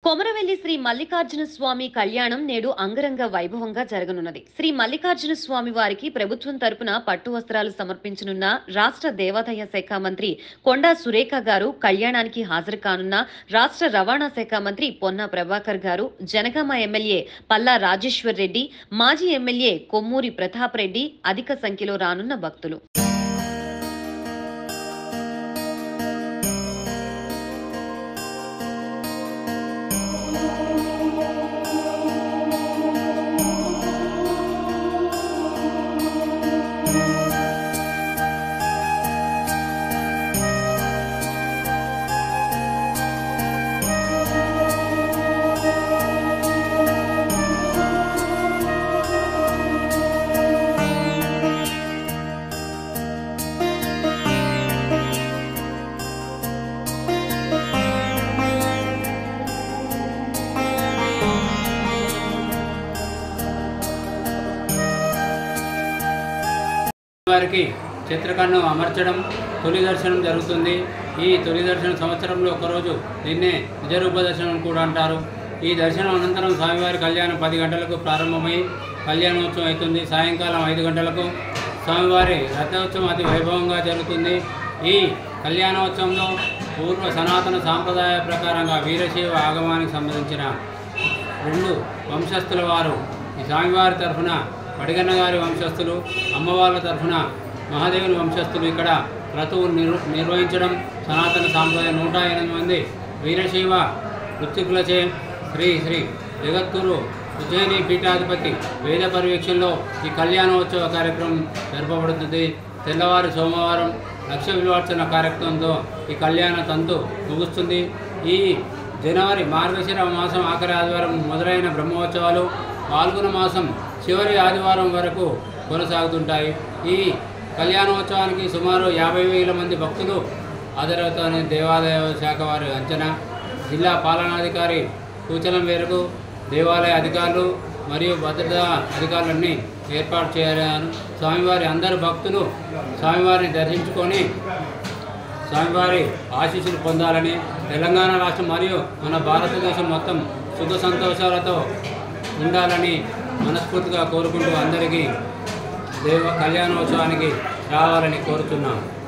కొమరవెల్లి శ్రీ మల్లికార్జున స్వామి కళ్యాణం నేడు అంగరంగ వైభవంగా జరగనున్నది శ్రీ మల్లికార్జున స్వామి వారికి ప్రభుత్వం తరపున పట్టు వస్త్రాలు సమర్పించనున్న రాష్ట్ర దేవాదాయ శాఖ మంత్రి కొండా సురేఖ గారు కళ్యాణానికి హాజరు కానున్న రాష్ట్ర రవాణా శాఖ మంత్రి పొన్న ప్రభాకర్ గారు జనగామ ఎమ్మెల్యే పల్లా రాజేశ్వర్ రెడ్డి మాజీ ఎమ్మెల్యే కొమ్మూరి ప్రతాప్ రెడ్డి అధిక సంఖ్యలో రానున్న భక్తులు వారికి చిత్రకన్ను అమర్చడం తొలి దర్శనం జరుగుతుంది ఈ తొలి దర్శనం సంవత్సరంలో ఒకరోజు దీన్నే నిజరూప దర్శనం అని కూడా అంటారు ఈ దర్శనం అనంతరం స్వామివారి కళ్యాణం పది గంటలకు ప్రారంభమై కళ్యాణోత్సవం అవుతుంది సాయంకాలం ఐదు గంటలకు స్వామివారి రథోత్సవం అతి వైభవంగా జరుగుతుంది ఈ కళ్యాణోత్సవంలో పూర్వ సనాతన సాంప్రదాయ ప్రకారంగా వీరశైవ ఆగమానికి సంబంధించిన రెండు వంశస్థుల వారు ఈ స్వామివారి తరఫున పడిగన్న గారి వంశస్థులు అమ్మవార్ల తరఫున మహాదేవుని వంశస్థులు ఇక్కడ క్రతువులు నిర్ నిర్వహించడం సనాతన సాంప్రదాయ నూట ఎనిమిది మంది వీరశైవ వృత్తికులచే శ్రీ శ్రీ జగద్గురు ఉజ్జయిని పీఠాధిపతి వేద పర్యవేక్షణలో ఈ కళ్యాణోత్సవ కార్యక్రమం జరపబడుతుంది తెల్లవారు సోమవారం లక్ష విలువార్చన కార్యక్రమంతో ఈ కళ్యాణ తంతు ముగుస్తుంది ఈ జనవరి మార్గశిర మాసం ఆఖరి ఆదివారం మొదలైన బ్రహ్మోత్సవాలు పాల్గొన మాసం చివరి ఆదివారం వరకు కొనసాగుతుంటాయి ఈ కళ్యాణోత్సవానికి సుమారు యాభై వేల మంది భక్తులు హాజరవుతారని దేవాలయ శాఖ వారి అంచనా జిల్లా పాలనాధికారి సూచనల మేరకు దేవాలయ అధికారులు మరియు భద్రతా అధికారులన్నీ ఏర్పాటు చేయాలని స్వామివారి అందరు భక్తులు స్వామివారిని దర్శించుకొని స్వామివారి ఆశీస్సులు పొందాలని తెలంగాణ రాష్ట్రం మరియు మన భారతదేశం మొత్తం సుఖ సంతోషాలతో ఉండాలని మనస్ఫూర్తిగా కోరుకుంటూ అందరికీ దేవ కళ్యాణోత్సవానికి రావాలని కోరుతున్నాం